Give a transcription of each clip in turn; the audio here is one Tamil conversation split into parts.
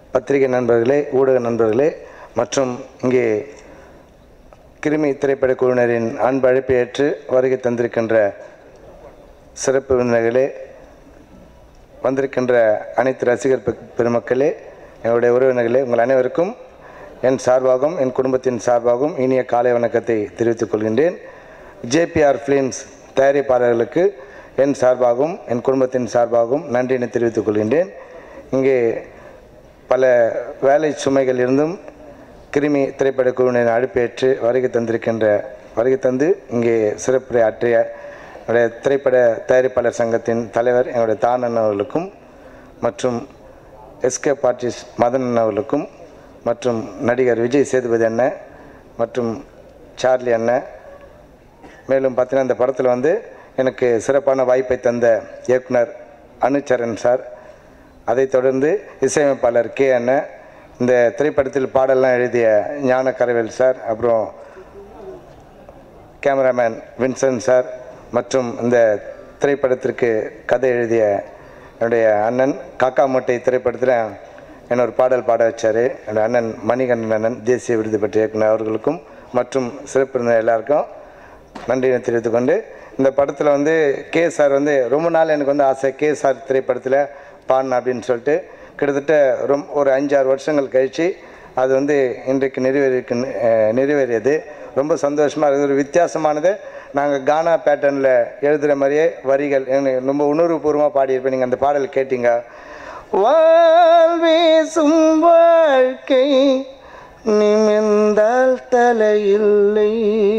பத்திரிகை நண்பர்களே ஊடக நண்பர்களே மற்றும் இங்கே கிருமி திரைப்பட குழுவினரின் அன்பு அழைப்பை ஏற்று வருகை தந்திருக்கின்ற சிறப்பு விருந்தினர்களே வந்திருக்கின்ற அனைத்து ரசிகர் பெ- பெருமக்களே என்னுடைய உறவினர்களே உங்கள் அனைவருக்கும் என் சார்பாகவும் என் குடும்பத்தின் சார்பாகவும் இனிய காலை வணக்கத்தை தெரிவித்துக் கொள்கின்றேன் ஜேபிஆர் ஃபிலிம்ஸ் தயாரிப்பாளர்களுக்கு என் சார்பாகவும் என் குடும்பத்தின் சார்பாகவும் நன்றியினை தெரிவித்துக் கொள்கின்றேன் இங்கே பல வேலை சுமைகள் இருந்தும் கிருமி திரைப்பட குழுவினரின் அழைப்பேற்று வருகை தந்திருக்கின்ற வருகை தந்து இங்கே சிறப்புரை ஆற்றிய என்னுடைய திரைப்பட தயாரிப்பாளர் சங்கத்தின் தலைவர் என்னுடைய தானன் அவர்களுக்கும் மற்றும் எஸ்கே ஆர்டிஸ்ட் மதன் அண்ணன் அவர்களுக்கும் மற்றும் நடிகர் விஜய் சேதுபதி அண்ணன் மற்றும் சார்லி அண்ணன் மேலும் பார்த்தீங்கன்னா இந்த படத்தில் வந்து எனக்கு சிறப்பான வாய்ப்பை தந்த இயக்குனர் அனுச்சரன் சார் அதைத் தொடர்ந்து இசையமைப்பாளர் கே அண்ணன் இந்த திரைப்படத்தில் பாடல்லாம் எழுதிய ஞான கரவேல் சார் அப்புறம் கேமராமேன் வின்சன் சார் மற்றும் இந்த திரைப்படத்திற்கு கதை எழுதிய என்னுடைய அண்ணன் காக்கா மூட்டை திரைப்படத்தில் என்ன ஒரு பாடல் பாட வச்சார் என்னோட அண்ணன் மணிகண்டன் அண்ணன் தேசிய விருது பெற்ற இயக்குனர் அவர்களுக்கும் மற்றும் சிறப்பு விருந்தினர் எல்லாருக்கும் நன்றியை தெரிவித்துக்கொண்டு இந்த படத்தில் வந்து கே சார் வந்து ரொம்ப நாள் எனக்கு வந்து ஆசை கே சார் திரைப்படத்தில் பாடணும் அப்படின்னு சொல்லிட்டு கிட்டத்தட்ட ரொம்ப ஒரு அஞ்சாறு வருஷங்கள் கழித்து அது வந்து இன்றைக்கு நிறைவேறிக்கு நிறைவேறியது ரொம்ப சந்தோஷமாக இருக்குது ஒரு வித்தியாசமானது நாங்கள் கானா பேட்டர்னில் எழுதுகிற மாதிரியே வரிகள் எனக்கு ரொம்ப உணர்வுபூர்வமாக பாடியிருப்பேன் நீங்கள் அந்த பாடல் கேட்டீங்க வாழ்வேசும் வாழ்க்கை நிமிர்ந்தால் தலையில்லை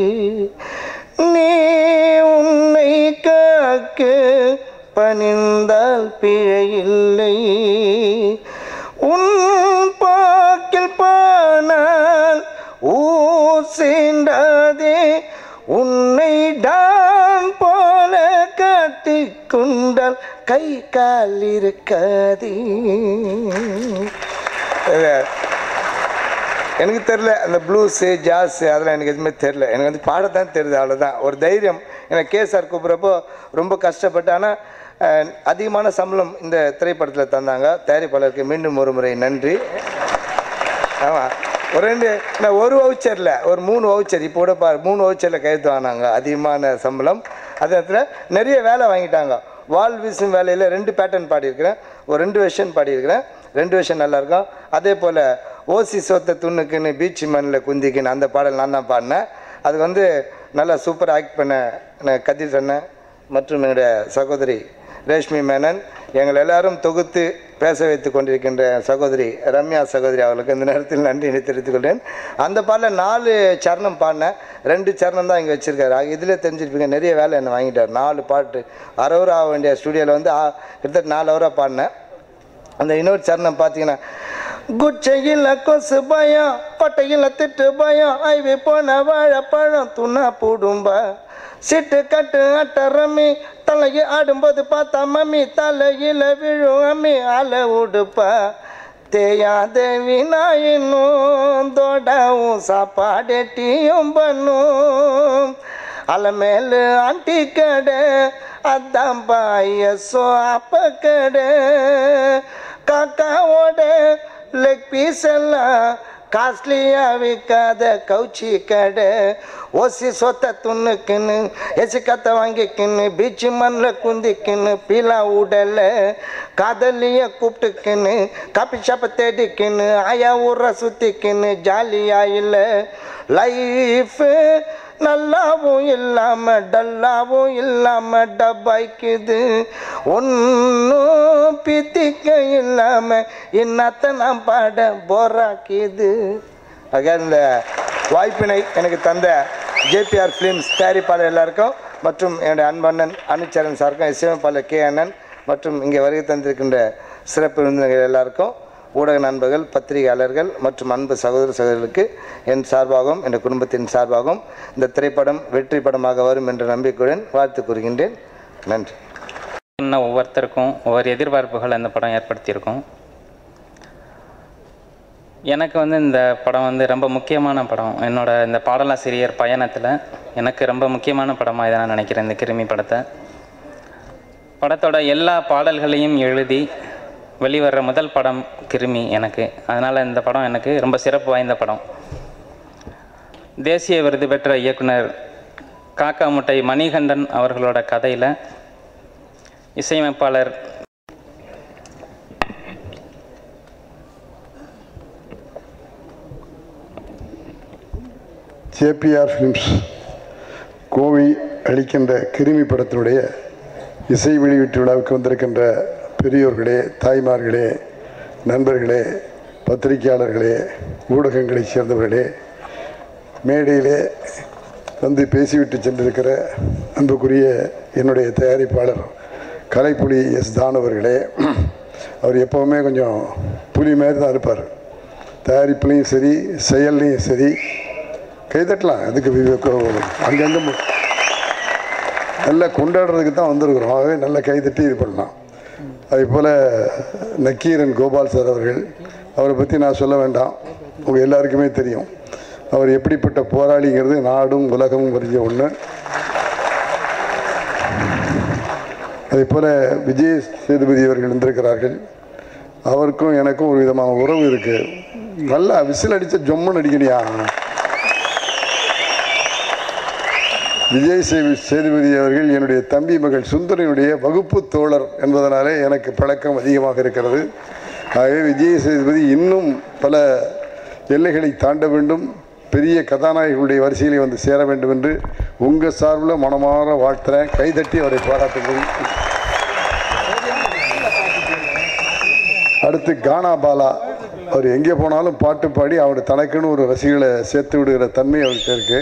நீ உன்னை காக்க பணிந்தால் பிழையில்லை உன் பாக்கில் பானால் ஊர் சீண்டாதே உன்னை டான் போல காட்டிக்கொண்டால் கை கால் இருக்காதே எனக்கு தெரில அந்த ப்ளூஸு ஜாஸு அதெல்லாம் எனக்கு எதுவுமே தெரில எனக்கு வந்து பாடத்தான் தெரியுது அவ்வளோதான் ஒரு தைரியம் எனக்கு கே சார் கூப்பிட்றப்போ ரொம்ப கஷ்டப்பட்டு ஆனால் அஹ், அதிகமான சம்பளம் இந்த திரைப்படத்தில் தந்தாங்க தயாரிப்பாளருக்கு மீண்டும் ஒரு முறை நன்றி ஆமாம் ஒரு ரெண்டு நான் ஒரு வவுச்சரில் ஒரு மூணு வவுச்சர் இப்போ கூட பா மூணு வவுச்சரில் கையெழுத்து வாங்கினாங்க அதிகமான சம்பளம் அதே நேரத்தில் நிறைய வேலை வாங்கிட்டாங்க வால் வீசும் வேலையில் ரெண்டு பேட்டர்ன் பாடியிருக்கிறேன் ஒரு ரெண்டு வெர்ஷன் பாடியிருக்கிறேன் ரெண்டு வெர்ஷன் நல்லாயிருக்கும் அதே போல் ஓசி சொத்த துண்ணுக்குன்னு பீச் மண்ணில் குந்திக்குன்னு அந்த பாடல் நான் தான் பாடினேன் அது வந்து நல்லா சூப்பர் ஆக்ட் பண்ண நான் கதிர் அண்ணன் மற்றும் என்னுடைய சகோதரி ரேஷ்மி மேனன் எங்கள் எல்லாரும் தொகுத்து பேச வைத்து கொண்டிருக்கின்ற சகோதரி ரம்யா சகோதரி அவர்களுக்கு இந்த நேரத்தில் நன்றி தெரிவித்துக் கொள்கிறேன் அந்த பாடலில் நாலு சரணம் பாடினேன் ரெண்டு சரணம் தான் இங்கே வச்சுருக்காரு இதில் தெரிஞ்சிருப்பீங்க நிறைய வேலை என்ன வாங்கிட்டார் நாலு பாட்டு அரை ஹவர் ஆக வேண்டிய ஸ்டுடியோவில் வந்து ஆ- கிட்டத்தட்ட நாலு ஹவராக பாடினேன் அந்த இன்னொரு சரணம் பார்த்தீங்கன்னா குச்சையில் கொசு பயம் கொட்டையில் திட்டு பயம் ஐவி போன வாழைப்பழம் துணா பூடும்பா சிட்டு கட்டு அட்ட ரம்மி தலையை ஆடும்போது பார்த்தா மம்மி தலையில் விழும் அம்மி அல உடுப்பா தேயாத வினாயினும் தோடாவும் சாப்பாடு டீயும் பண்ணும் அலமேலு ஆண்டி கடை அதான் பாயசோ அப்ப கடை காக்காவோட லெக் பீஸ் எல்லாம் காஸ்ட்லியா விற்காத கவுச்சி கடை ஓசி சொத்த துண்ணுக்குன்னு எசி கத்த வாங்கிக்கின்னு பீச்சு மண்ணில் குந்திக்கின்னு பீலா உடல காதலிய கூப்பிட்டுக்கின்னு காப்பி ஷாப்பை தேடிக்கின்னு ஆயா ஊரை சுற்றிக்கின்னு ஜாலியா இல்லை லைஃபு நல்லாவும் இல்லாம டல்லாவும் இல்லாம டப்பாய்க்குது ஒன்றும் பித்திக்க இல்லாம இன்னத்த நான் பாட போராக்கிது ஆக இந்த வாய்ப்பினை எனக்கு தந்த ஜேபிஆர் ஃபிலிம்ஸ் தயாரிப்பாளர் எல்லாருக்கும் மற்றும் என்னுடைய அன்பண்ணன் அனுச்சரன் சாருக்கும் இசையமைப்பாளர் கே அண்ணன் மற்றும் இங்கே வருகை தந்திருக்கின்ற சிறப்பு விருந்தினர்கள் எல்லாருக்கும் ஊடக நண்பர்கள் பத்திரிகையாளர்கள் மற்றும் அன்பு சகோதர சகோதரர்களுக்கு என் சார்பாகவும் என் குடும்பத்தின் சார்பாகவும் இந்த திரைப்படம் வெற்றி படமாக வரும் என்ற நம்பிக்கையுடன் வாழ்த்து கூறுகின்றேன் நன்றி இன்னும் ஒவ்வொருத்தருக்கும் ஒவ்வொரு எதிர்பார்ப்புகள் அந்த படம் ஏற்படுத்தியிருக்கும் எனக்கு வந்து இந்த படம் வந்து ரொம்ப முக்கியமான படம் என்னோட இந்த பாடலாசிரியர் பயணத்தில் எனக்கு ரொம்ப முக்கியமான படமாக இதை நான் நினைக்கிறேன் இந்த கிருமி படத்தை படத்தோட எல்லா பாடல்களையும் எழுதி வெளிவர்ற முதல் படம் கிருமி எனக்கு அதனால் இந்த படம் எனக்கு ரொம்ப சிறப்பு வாய்ந்த படம் தேசிய விருது பெற்ற இயக்குனர் காக்கா முட்டை மணிகண்டன் அவர்களோட கதையில் இசையமைப்பாளர் ஜேபிஆர் ஃபிலிம்ஸ் கோவை அளிக்கின்ற கிருமி படத்தினுடைய இசை வெளியீட்டு விழாவுக்கு வந்திருக்கின்ற பெரியோர்களே தாய்மார்களே நண்பர்களே பத்திரிகையாளர்களே ஊடகங்களைச் சேர்ந்தவர்களே மேடையிலே வந்து பேசிவிட்டு சென்றிருக்கிற அன்புக்குரிய என்னுடைய தயாரிப்பாளர் கலைப்புலி எஸ் தான் அவர்களே அவர் எப்போவுமே கொஞ்சம் புலி மாதிரி தான் இருப்பார் தயாரிப்புலேயும் சரி செயல்லையும் சரி கைதட்டலாம் அதுக்கு விவேகம் அங்கங்கே மு- நல்லா கொண்டாடுறதுக்கு தான் வந்திருக்கிறோம் ஆகவே நல்லா கைதட்டி இது பண்ணலாம் அதே போல் நக்கீரன் கோபால் சார் அவர்கள் அவரை பற்றி நான் சொல்ல வேண்டாம் உங்கள் எல்லாருக்குமே தெரியும் அவர் எப்படிப்பட்ட போராளிங்கிறது நாடும் உலகமும் அறிஞ்ச ஒன்று அதே போல் விஜய் சேதுபதி அவர்கள் வந்திருக்கிறார்கள் அவருக்கும் எனக்கும் ஒரு விதமான உறவு இருக்குது நல்லா விசில் அடித்த ஜொம்முன்னு அடிக்கணியா விஜய் சேவி சேதுபதி அவர்கள் என்னுடைய தம்பி மகள் சுந்தரினுடைய வகுப்பு தோழர் என்பதனாலே எனக்கு பழக்கம் அதிகமாக இருக்கிறது ஆகவே விஜய் சேதுபதி இன்னும் பல எல்லைகளை தாண்ட வேண்டும் பெரிய கதாநாயகர்களுடைய வரிசையிலே வந்து சேர வேண்டும் என்று உங்கள் சார்பில் மனமாற வாழ்த்துறேன் கைதட்டி அவரை பாராட்டுங்கள் அடுத்து கானா பாலா அவர் எங்கே போனாலும் பாட்டு பாடி அவர் தனக்குன்னு ஒரு ரசிகளை சேர்த்து விடுகிற தன்மை அவர்கிட்ட இருக்குது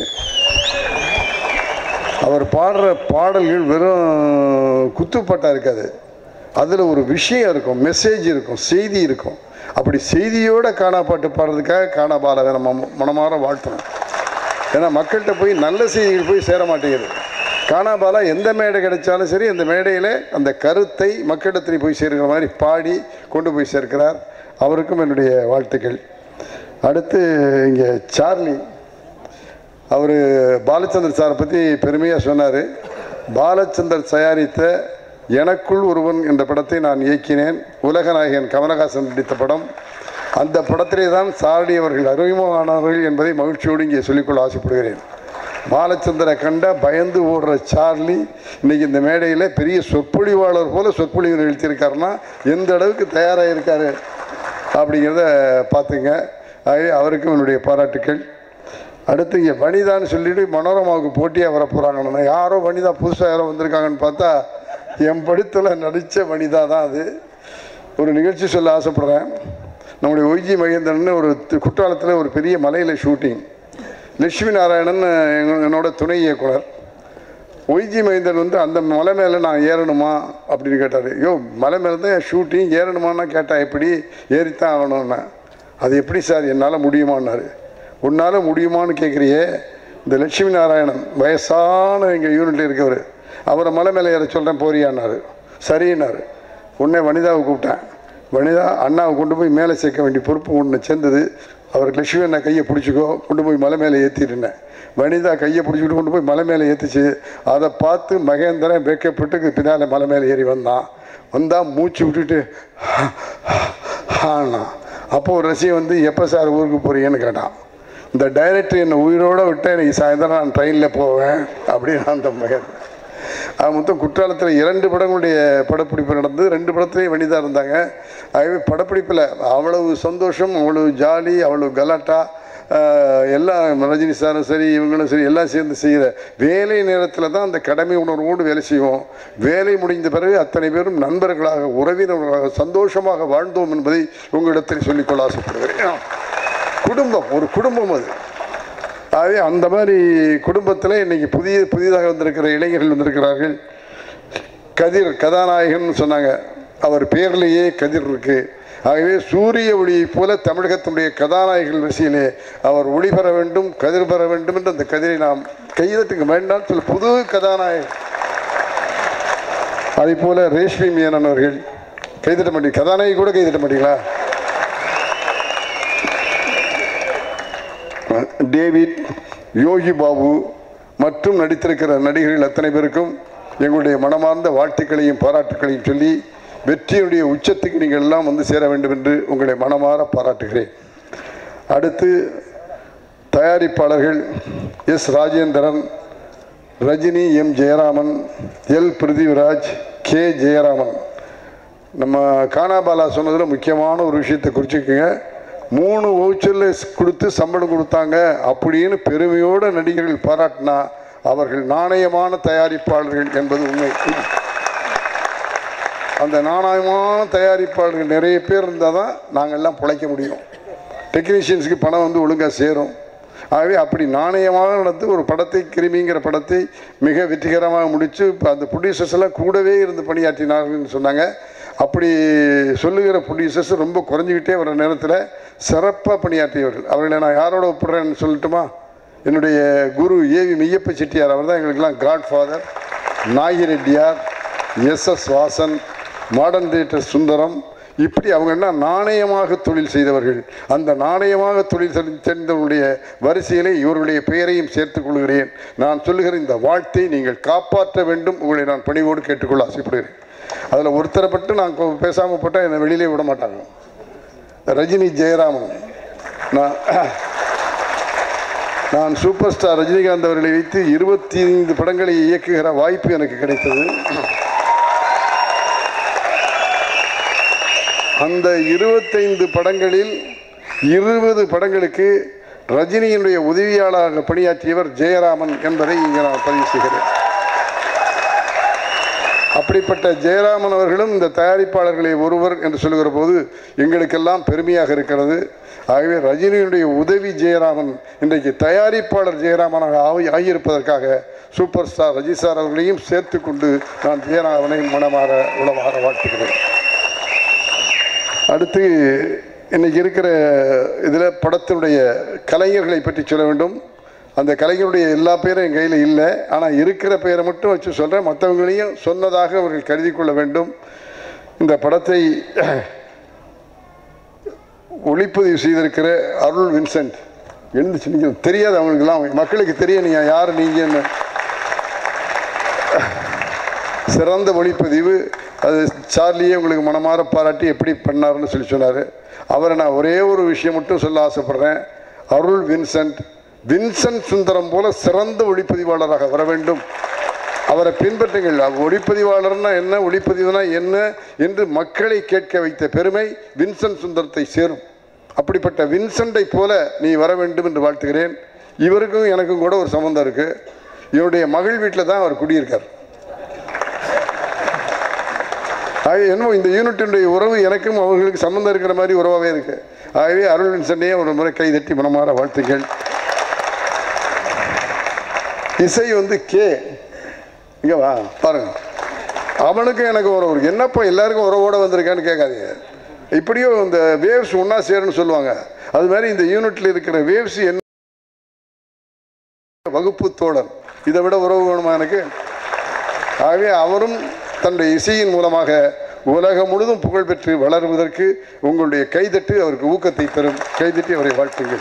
அவர் பாடுற பாடல்கள் வெறும் குத்துப்பாட்டாக இருக்காது அதில் ஒரு விஷயம் இருக்கும் மெசேஜ் இருக்கும் செய்தி இருக்கும் அப்படி செய்தியோட காணா பாட்டு பாடுறதுக்காக காணா பாலாவை நம்ம மனமாற வாழ்த்தணும் ஏன்னா மக்கள்கிட்ட போய் நல்ல செய்திகள் போய் சேர மாட்டேங்குது காணாபாலா எந்த மேடை கிடைச்சாலும் சரி அந்த மேடையில் அந்த கருத்தை மக்களிடத்தில் போய் சேர்க்கிற மாதிரி பாடி கொண்டு போய் சேர்க்கிறார் அவருக்கும் என்னுடைய வாழ்த்துக்கள் அடுத்து இங்கே சார்லி அவர் பாலச்சந்தர் சாரை பற்றி பெருமையாக சொன்னார் பாலச்சந்தர் தயாரித்த எனக்குள் ஒருவன் என்ற படத்தை நான் இயக்கினேன் உலகநாயகன் கமலஹாசன் நடித்த படம் அந்த படத்திலே தான் சாரடி அவர்கள் அறிமுகமானார்கள் என்பதை மகிழ்ச்சியோடு இங்கே சொல்லிக்கொள்ள ஆசைப்படுகிறேன் பாலச்சந்தரை கண்ட பயந்து ஓடுற சார்லி இன்னைக்கு இந்த மேடையில் பெரிய சொற்பொழிவாளர் போல சொற்பொழிவு நிகழ்த்தியிருக்காருன்னா எந்த அளவுக்கு தயாராக இருக்காரு அப்படிங்கிறத பார்த்துங்க ஆகவே அவருக்கும் என்னுடைய பாராட்டுக்கள் அடுத்து இங்கே வனிதான்னு சொல்லிட்டு மனோரமாவுக்கு போட்டியாக வர போகிறாங்கன்னு யாரோ வனிதா புதுசாக யாரோ வந்திருக்காங்கன்னு பார்த்தா என் படத்தில் நடித்த வனிதா தான் அது ஒரு நிகழ்ச்சி சொல்ல ஆசைப்படுறேன் நம்முடைய ஒய்ஜி மகேந்திரன் ஒரு தி- குற்றாலத்தில் ஒரு பெரிய மலையில் ஷூட்டிங் லட்சுமி நாராயணன் எங்க- என்னோட துணை இயக்குனர் ஒய்ஜி மகேந்திரன் வந்து அந்த மலை மேலே நான் ஏறணுமா அப்படின்னு கேட்டார் ஐயோ மலை மேலே தான் ஷூட்டிங் ஏறணுமான்னா கேட்டா எப்படி ஏறித்தான் ஆகணும்னா அது எப்படி சார் என்னால் முடியுமான்னாரு உன்னால் முடியுமான்னு கேட்குறியே இந்த லட்சுமி நாராயணன் வயசான எங்கள் யூனிட்டில் இருக்கவர் அவரை மலை மேலே ஏற சொல்கிறேன் போறியான்னாரு சரின்னாரு உடனே வனிதாவை கூப்பிட்டேன் வனிதா அண்ணாவை கொண்டு போய் மேலே சேர்க்க வேண்டிய பொறுப்பு ஒன்று சேர்ந்தது அவருக்கு லட்சுமி அண்ணா கையை பிடிச்சிக்கோ கொண்டு போய் மலை மேலே ஏற்றிட்டுனேன் வனிதா கையை பிடிச்சிக்கிட்டு கொண்டு போய் மலை மேலே ஏற்றிச்சு அதை பார்த்து மகேந்திரன் வெக்கப்பட்டு பின்னால் மலை மேலே ஏறி வந்தான் வந்தால் மூச்சு விட்டுட்டு ஆனா அப்போ ஒரு ரசிகன் வந்து எப்போ சார் ஊருக்கு போறீங்கன்னு கேட்டான் இந்த டைரக்டர் என்னை உயிரோடு விட்டு இன்னைக்கு சாயந்தரம் நான் ட்ரெயினில் போவேன் அப்படின்னு அந்த மகன் அது மொத்தம் குற்றாலத்தில் இரண்டு படங்களுடைய படப்பிடிப்பு நடந்தது ரெண்டு படத்துலேயும் வனிதா இருந்தாங்க ஆகவே படப்பிடிப்பில் அவ்வளவு சந்தோஷம் அவ்வளவு ஜாலி அவ்வளவு கலாட்டா ஆஹ், எல்லாம் ரஜினி சாரும் சரி இவங்களும் சரி எல்லாம் சேர்ந்து செய்கிற வேலை நேரத்தில் தான் அந்த கடமை உணர்வோடு வேலை செய்வோம் வேலை முடிந்த பிறகு அத்தனை பேரும் நண்பர்களாக உறவினர்களாக சந்தோஷமாக வாழ்ந்தோம் என்பதை உங்களிடத்தில் சொல்லிக்கொள்ள ஆசைப்படுகிறேன் குடும்பம் ஒரு குடும்பம் அது ஆகவே அந்த மாதிரி குடும்பத்தில் இன்னைக்கு புதிய புதிதாக வந்திருக்கிற இளைஞர்கள் வந்திருக்கிறார்கள் கதிர் கதாநாயகன் சொன்னாங்க அவர் பேர்லேயே கதிர் இருக்கு ஆகவே சூரிய ஒளியைப் போல தமிழகத்தினுடைய கதாநாயகர்கள் வரிசையிலே அவர் ஒளி பெற வேண்டும் கதிர் பெற வேண்டும் என்று அந்த கதிரை நாம் கைதட்டுக்கு வேண்டாம் சொல்ல புது கதாநாயகன் அதே போல ரேஷ்மி மேனன் அவர்கள் கைதட்ட மாட்டீங்க கதாநாயகி கூட கைதட்ட மாட்டீங்களா டேவிட் யோகி பாபு மற்றும் நடித்திருக்கிற நடிகர்கள் அத்தனை பேருக்கும் எங்களுடைய மனமார்ந்த வாழ்த்துக்களையும் பாராட்டுக்களையும் சொல்லி வெற்றியுடைய உச்சத்துக்கு நீங்கள் எல்லாம் வந்து சேர வேண்டும் என்று உங்களை மனமாற பாராட்டுகிறேன் அடுத்து தயாரிப்பாளர்கள் S Rajendran Rajini M Jayaraman L Prithviraj K Jayaraman நம்ம கானாபாலா சொன்னதில் முக்கியமான ஒரு விஷயத்தை குறிச்சிக்கோங்க மூணு வவுச்சரில் கொடுத்து சம்பளம் கொடுத்தாங்க அப்படின்னு பெருமையோடு நடிகர்கள் பாராட்டினா அவர்கள் நாணயமான தயாரிப்பாளர்கள் என்பது உண்மை அந்த நாணயமான தயாரிப்பாளர்கள் நிறைய பேர் இருந்தால் தான் நாங்கள் எல்லாம் பிழைக்க முடியும் டெக்னீஷியன்ஸுக்கு பணம் வந்து ஒழுங்காக சேரும் ஆகவே அப்படி நாணயமாக நடந்து ஒரு படத்தை கிருமிங்கிற படத்தை மிக வெற்றிகரமாக முடித்து இப்போ அந்த ப்ரொடியூசர்ஸ் எல்லாம் கூடவே இருந்து பணியாற்றினார்கள்னு சொன்னாங்க அப்படி சொல்லுகிற ப்ரொடியூசர்ஸ் ரொம்ப குறைஞ்சிக்கிட்டே வர நேரத்தில் சிறப்பாக பணியாற்றியவர்கள் அவர்களை நான் யாரோட ஒப்பிடுறேன்னு சொல்லட்டுமா என்னுடைய குரு ஏவி மெய்யப்ப செட்டியார் அவர் தான் எங்களுக்கெல்லாம் god father Nagireddiar S S Vasan Modern Theatre Sundaram இப்படி அவங்க என்ன நாணயமாக தொழில் செய்தவர்கள் அந்த நாணயமாக தொழில் செய்- தெரிந்தவருடைய வரிசையிலே இவருடைய பெயரையும் சேர்த்துக் கொள்கிறேன் நான் சொல்லுகிற இந்த வாழ்த்தை நீங்கள் காப்பாற்ற வேண்டும் உங்களை நான் பணிவோடு கேட்டுக்கொள்ள ஆசைப்படுகிறேன் அதில் ஒருத்தரை மட்டும் நான் கொ- பேசாம போட்டால் என்னை வெளியிலே விட மாட்டாங்க ரஜினி ஜெயராமன் நான் நான் சூப்பர் ஸ்டார் ரஜினிகாந்த் அவர்களை வைத்து இருபத்தி ஐந்து படங்களை இயக்குகிற வாய்ப்பு எனக்கு கிடைத்தது அந்த இருபத்தைந்து படங்களில் இருபது படங்களுக்கு ரஜினியினுடைய உதவியாளராக பணியாற்றியவர் ஜெயராமன் என்பதை இங்கே நான் பதிவு செய்கிறேன் அப்படிப்பட்ட ஜெயராமன் அவர்களும் இந்த தயாரிப்பாளர்களை ஒருவர் என்று சொல்லுகிற போது எங்களுக்கெல்லாம் பெருமையாக இருக்கிறது ஆகவே ரஜினியுடைய உதவி ஜெயராமன் இன்றைக்கு தயாரிப்பாளர் ஜெயராமனாக ஆகி ஆகியிருப்பதற்காக சூப்பர் ஸ்டார் ரஜி சார் அவர்களையும் சேர்த்து கொண்டு நான் ஜெயராமனை மனமாற உளமாற வாழ்த்துகிறேன் அடுத்து இன்னைக்கு இருக்கிற இதில் படத்தினுடைய கலைஞர்களை பற்றி சொல்ல வேண்டும் அந்த கலைஞருடைய எல்லா பேரும் என் கையில் இல்லை ஆனால் இருக்கிற பெயரை மட்டும் வச்சு சொல்கிறேன் மற்றவங்களையும் சொன்னதாக அவர்கள் கருதி கொள்ள வேண்டும் இந்த படத்தை ஒளிப்பதிவு செய்திருக்கிற அருள் வின்சென்ட் எழுந்துச்சு நீங்கள் தெரியாது அவங்களுக்கெல்லாம் மக்களுக்கு தெரியும் நீங்கள் யார் நீங்கன்னு சிறந்த ஒளிப்பதிவு அது சார்லியே உங்களுக்கு மனமாற பாராட்டி எப்படி பண்ணாருன்னு சொல்லி சொன்னார் அவரை நான் ஒரே ஒரு விஷயம் மட்டும் சொல்ல ஆசைப்படுறேன் அருள் வின்சென்ட் வின்சென்ட் சுந்தரம் போல சிறந்த ஒளிப்பதிவாளராக வர வேண்டும் அவரை பின்பற்றுங்கள் அவர் ஒளிப்பதிவாளர்னா என்ன ஒளிப்பதிவுனா என்ன என்று மக்களை கேட்க வைத்த பெருமை வின்சென்ட் சுந்தரத்தை சேரும் அப்படிப்பட்ட வின்சென்ட்டை போல நீ வர வேண்டும் என்று வாழ்த்துகிறேன் இவருக்கும் எனக்கும் கூட ஒரு சம்மந்தம் இருக்கு இவருடைய மகள் வீட்டில் தான் அவர் குடியிருக்கார் ஆகவே என்னமோ இந்த யூனிட்டினுடைய உறவு எனக்கும் அவர்களுக்கு சம்மந்தம் இருக்கிற மாதிரி உறவாகவே இருக்கு ஆகவே அருள் வின்சென்டையே ஒரு முறை கைதட்டி மனமாற வாழ்த்துக்கள் இசை வந்து கே இங்க வா பாருங்க அவனுக்கும் எனக்கு உறவு இருக்கு என்னப்பா எல்லாருக்கும் உறவோட வந்திருக்கான்னு கேட்காதீங்க இப்படியோ இந்த வேவ்ஸ் ஒன்றா சேருன்னு சொல்லுவாங்க அது மாதிரி இந்த யூனிட்ல இருக்கிற வேவ்ஸ் என்ன வகுப்பு தோழன் இதை விட உறவு வேணுமா எனக்கு ஆகவே அவரும் தன்னுடைய இசையின் மூலமாக உலகம் முழுதும் புகழ் பெற்று வளருவதற்கு உங்களுடைய கைதட்டு அவருக்கு ஊக்கத்தை தரும் கைதட்டி அவரை வாழ்த்துங்கள்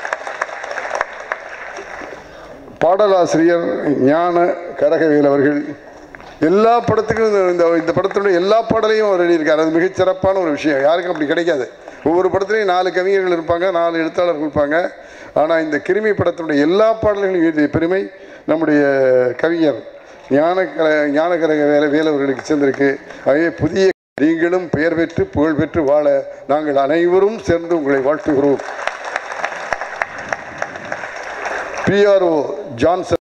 பாடலாசிரியர் ஞான கரகவேல் அவர்கள் எல்லா படத்துக்கும் இந்த- இந்த இந்த படத்தினுடைய எல்லா பாடலையும் அவர் எழுதியிருக்கார் அது மிகச் சிறப்பான ஒரு விஷயம் யாருக்கும் அப்படி கிடைக்காது ஒவ்வொரு படத்துலையும் நாலு கவிஞர்கள் இருப்பாங்க நாலு எழுத்தாளர்கள் இருப்பாங்க ஆனால் இந்த கிருமி படத்தினுடைய எல்லா பாடல்களையும் எழுதிய பெருமை நம்முடைய கவிஞர் ஞானக்கர ஞானகரக வேல வேலவர்களுக்கு சேர்ந்திருக்கு ஆகவே புதிய நீங்களும் பெயர் பெற்று புகழ் பெற்று வாழ நாங்கள் அனைவரும் சேர்ந்து உங்களை வாழ்த்துகிறோம் பிஆர்ஓ ஜான்சன்